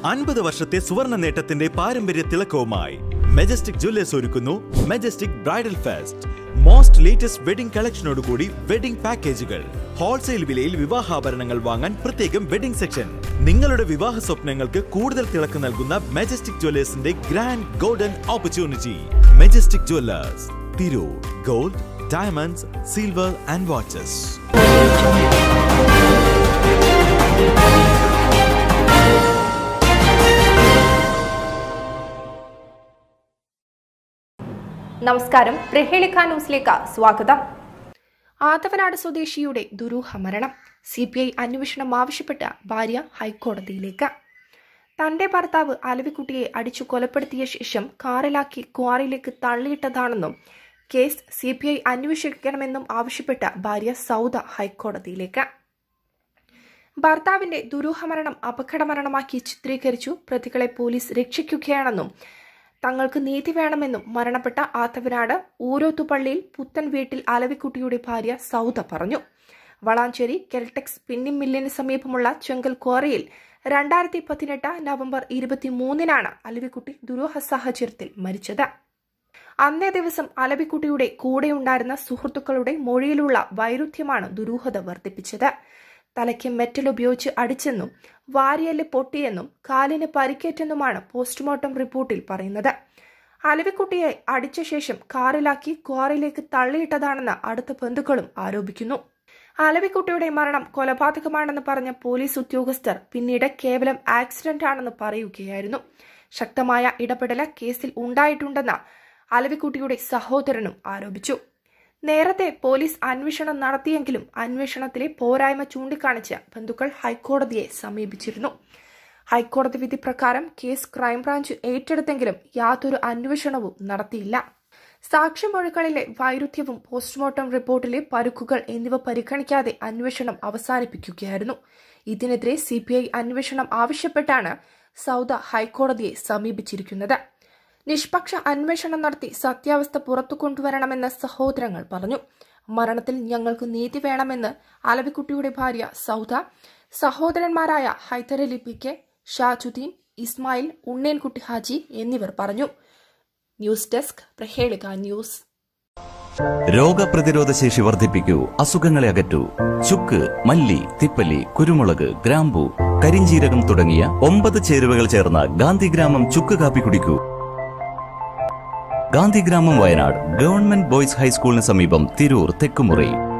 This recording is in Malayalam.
അൻപത് വർഷത്തെ സുവർണ നേട്ടത്തിന്റെ പാരമ്പര്യ തിളക്കവുമായി മെജസ്റ്റിക് ജ്വല്ലേഴ്സ് ഒരുക്കുന്നു Majestic bridal fest most latest wedding കളക്ഷനോടുകൂടി വെഡിംഗ് പാക്കേജുകൾ ഹോൾസെയിൽ വിലയിൽ വിവാഹാഭരണങ്ങൾ വാങ്ങാൻ പ്രത്യേകം വെഡിംഗ് സെക്ഷൻ നിങ്ങളുടെ വിവാഹ സ്വപ്നങ്ങൾക്ക് കൂടുതൽ തിളക്കം നൽകുന്ന മെജസ്റ്റിക് ജ്വല്ലേഴ്സിന്റെ grand golden opportunity Majestic jewellers Tirur gold diamonds silver and watches നമസ്കാരം പ്രഹേളിക ന്യൂസിലേക്ക് സ്വാഗതം ആദവനാട് സ്വദേശിയുടെ ദുരൂഹ മരണം സി പി ഐ അന്വേഷണം ആവശ്യപ്പെട്ട് ഭാര്യ ഹൈക്കോടതിയിലേക്ക് തന്റെ ഭർത്താവ് അലവിക്കുട്ടിയെ അടിച്ചു കൊലപ്പെടുത്തിയ ശേഷം കാറിലാക്കി ക്വാറിയിലേക്ക് തള്ളിയിട്ടതാണെന്നും കേസ് സി പി ഐ അന്വേഷിക്കണമെന്നും ആവശ്യപ്പെട്ട ഭാര്യ സൗദ ഹൈക്കോടതിയിലേക്ക് ഭർത്താവിന്റെ ദുരൂഹമരണം അപകടമരണമാക്കി ചിത്രീകരിച്ചു പ്രതികളെ പോലീസ് രക്ഷിക്കുകയാണെന്നും തങ്ങൾക്ക് നീതി വേണമെന്നും മരണപ്പെട്ട ആത്തവനാട് ഊരോത്തുപള്ളിയിൽ പുത്തൻ വീട്ടിൽ അലവിക്കുട്ടിയുടെ ഭാര്യ സൗദ പറഞ്ഞു വളാഞ്ചേരി കെൽടെക്സ് പിന്നിം മില്ലിന് സമീപമുള്ള ചെങ്കൽ ക്വാറിയിൽ രണ്ടായിരത്തി പതിനെട്ട് നവംബർ ഇരുപത്തിമൂന്നിനാണ് അലവിക്കുട്ടി ദുരൂഹ സാഹചര്യത്തിൽ മരിച്ചത് അന്നേ ദിവസം അലവിക്കുട്ടിയുടെ കൂടെയുണ്ടായിരുന്ന സുഹൃത്തുക്കളുടെ മൊഴിയിലുള്ള വൈരുദ്ധ്യമാണ് ദുരൂഹത വർദ്ധിപ്പിച്ചത് തലയ്ക്ക് മെറ്റൽ ഉപയോഗിച്ച് അടിച്ചെന്നും വാരിയല് പൊട്ടിയെന്നും കാലിന് പരിക്കേറ്റെന്നുമാണ് പോസ്റ്റ്മോർട്ടം റിപ്പോർട്ടിൽ പറയുന്നത് അലവിക്കുട്ടിയെ അടിച്ച ശേഷം കാറിലാക്കി ക്വാറിയിലേക്ക് തള്ളിയിട്ടതാണെന്ന് അടുത്ത ബന്ധുക്കളും ആരോപിക്കുന്നു അലവിക്കുട്ടിയുടെ മരണം കൊലപാതകമാണെന്ന് പറഞ്ഞ പോലീസ് ഉദ്യോഗസ്ഥർ പിന്നീട് കേവലം ആക്സിഡന്റ് ആണെന്ന് പറയുകയായിരുന്നു ശക്തമായ ഇടപെടൽ കേസിൽ ഉണ്ടായിട്ടുണ്ടെന്ന് അലവിക്കുട്ടിയുടെ സഹോദരനും ആരോപിച്ചു നേരത്തെ പോലീസ് അന്വേഷണം നടത്തിയെങ്കിലും അന്വേഷണത്തിലെ പോരായ്മ ചൂണ്ടിക്കാണിച്ച് ബന്ധുക്കൾ ഹൈക്കോടതിയെ സമീപിച്ചിരുന്നു ഹൈക്കോടതി വിധി പ്രകാരം കേസ് ക്രൈംബ്രാഞ്ച് ഏറ്റെടുത്തെങ്കിലും യാതൊരു അന്വേഷണവും നടത്തിയില്ല സാക്ഷിമൊഴികളിലെ വൈരുദ്ധ്യവും പോസ്റ്റ്മോർട്ടം റിപ്പോർട്ടിലെ പരുക്കുകൾ എന്നിവ പരിഗണിക്കാതെ അന്വേഷണം അവസാനിപ്പിക്കുകയായിരുന്നു ഇതിനെതിരെ സിപിഐ അന്വേഷണം ആവശ്യപ്പെട്ടാണ് സൗദ ഹൈക്കോടതിയെ സമീപിച്ചിരിക്കുന്നത് നിഷ്പക്ഷ അന്വേഷണം നടത്തി സത്യാവസ്ഥ പുറത്തു കൊണ്ടുവരണമെന്ന് സഹോദരങ്ങൾ പറഞ്ഞു മരണത്തിൽ ഞങ്ങൾക്ക് നീതി വേണമെന്ന് അലവിക്കുട്ടിയുടെ ഭാര്യ സൗദ സഹോദരന്മാരായ ഹൈദരലി പി കെ ഷാജുദ്ദീൻ ഇസ്മായിൽ ഉണ്ണേൻകുട്ടി ഹാജി എന്നിവർ പറഞ്ഞു ന്യൂസ് ഡെസ്ക് പ്രഹേളിക ന്യൂസ് രോഗപ്രതിരോധ ശേഷി വർദ്ധിപ്പിക്കൂ അസുഖങ്ങളെ അകറ്റൂ ചുക്ക് മല്ലി തിപ്പല്ലി കുരുമുളക് ഗ്രാമ്പു കരിഞ്ചീരകം തുടങ്ങിയ ഒമ്പത് ചേരുവകൾ ചേർന്ന ഗാന്ധിഗ്രാമം ചുക്ക് കാപ്പി കുടിക്കൂ ഗാന്ധിഗ്രാമം വയനാട് ഗവൺമെന്റ് ബോയ്സ് ഹൈസ്കൂളിന് സമീപം തിരൂർ തെക്കുമുറി